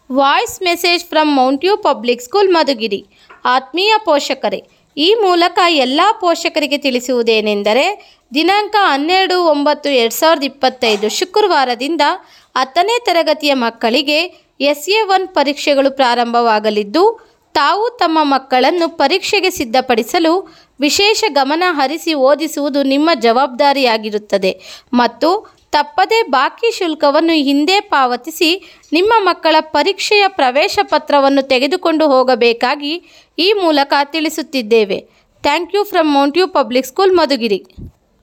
voice message from Mountview public school Madhugiri ಆತ್ಮೀಯ ಪೋಷಕರೇ ಈ ಮೂಲಕ ಎಲ್ಲ ಪೋಷಕರಿಗೆ ತಿಳಿಸುವುದೇನೆಂದರೆ ದಿನಾಂಕ ಹನ್ನೆರಡು ಒಂಬತ್ತು ಎರಡು ಸಾವಿರದ ಇಪ್ಪತ್ತೈದು ಶುಕ್ರವಾರದಿಂದ ಹತ್ತನೇ ತರಗತಿಯ ಮಕ್ಕಳಿಗೆ ಎಸ್ ಎ ಒನ್ ಪರೀಕ್ಷೆಗಳು ಪ್ರಾರಂಭವಾಗಲಿದ್ದು ತಾವು ತಮ್ಮ ಮಕ್ಕಳನ್ನು ಪರೀಕ್ಷೆಗೆ ಸಿದ್ಧಪಡಿಸಲು ವಿಶೇಷ ಗಮನ ಹರಿಸಿ ಓದಿಸುವುದು ನಿಮ್ಮ ಜವಾಬ್ದಾರಿಯಾಗಿರುತ್ತದೆ ಮತ್ತು ತಪ್ಪದೇ ಬಾಕಿ ಶುಲ್ಕವನ್ನು ಹಿಂದೆ ಪಾವತಿಸಿ ನಿಮ್ಮ ಮಕ್ಕಳ ಪರೀಕ್ಷೆಯ ಪ್ರವೇಶ ಪತ್ರವನ್ನು ತೆಗೆದುಕೊಂಡು ಹೋಗಬೇಕಾಗಿ ಈ ಮೂಲಕ ತಿಳಿಸುತ್ತಿದ್ದೇವೆ thank you from Mountview public school Madhugiri